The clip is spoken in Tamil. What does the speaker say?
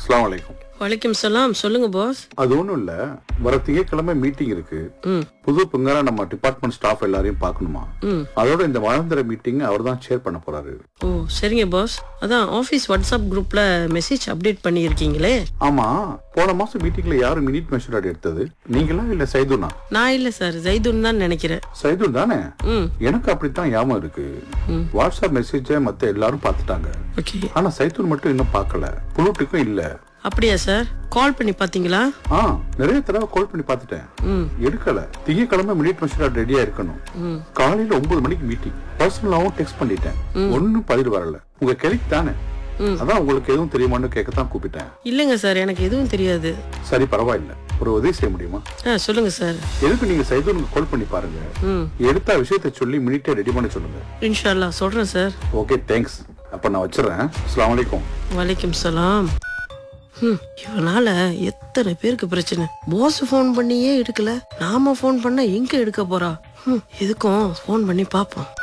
அஸ்ஸலாமு அலைக்கும் வலைக்கம் சலாம் சொல்லுங்க பாஸ் அது ஒண்ணும் இல்ல வர திங்கட்கிழமை மீட்டிங் இருக்கு ம் புது பொங்கலா நம்ம டிபார்ட்மெண்ட் ஸ்டாஃப் எல்லாரையும் பார்க்கணுமா ம் அதோட இந்த வளர்ந்துற மீட்டிங் அவர் தான் ஷேர் பண்ண போறாரு ஓ சரிங்க பாஸ் அதான் ஆஃபீஸ் வாட்ஸ்அப் குரூப்ல மெசேஜ் அப்டேட் பண்ணியிருக்கீங்களே ஆமா போன மாசம் மீட்டிங்ல யாரு மினிட் மெஷர் எடுத்தது நீங்களா இல்ல சைதுனா நான் இல்லை சார் ஜெய்துன் தான் நினைக்கிறேன் சைதுன் தானே ம் எனக்கு அப்படித்தான் ஞாபகம் இருக்கு வாட்ஸ்அப் மெசேஜை மத்த எல்லாரும் பார்த்துட்டாங்க ஓகே ஆனா சைதுன் மட்டும் இன்னும் பார்க்கல புளுட்டுக்கும் இல்ல அப்படியா சார் கால் பண்ணி பார்த்தீங்களா ஆ நிறைய தடவை கால் பண்ணி பார்த்துட்டேன் ம் எடுக்கல திங்கக்கிழமை மினிட் மெஷர் ரெடியா இருக்கணும் ம் காலையில ஒன்பது மணிக்கு மீட்டிங் பர்சனலாவும் டெக்ஸ்ட் பண்ணிட்டேன் ஒன்னும் பதில் வரல உங்க கிளைக்கு தானே ம். அதான் உங்களுக்கு எதுவும் தெரியுமான்னு கேட்கத்தான் கூப்பிட்டேன் இல்லைங்க சார் எனக்கு எதுவும் தெரியாது சரி பரவாயில்ல ஒரு உதவி செய்ய முடியுமா ஆ சொல்லுங்க சார் எதுக்கு நீங்க சைதூனுக்கு கால் பண்ணி பாருங்க ம் எடுத்த விஷயத்தை சொல்லி மினிட்டே ரெடி பண்ண சொல்லுங்க இன்ஷால்லா சொல்கிறேன் சார் ஓகே தேங்க்ஸ் அப்ப நான் வச்சிடறேன் அஸ்ஸலாமு அலைக்கும் வலைக்கம் சலாம் ம் இவனால எத்தனை பேருக்கு பிரச்சனை பாஸ் ஃபோன் பண்ணியே எடுக்கல நாம ஃபோன் பண்ணா எங்க எடுக்க போறா ம் இதுக்கும் ஃபோன் பண்ணி பார்ப்போம்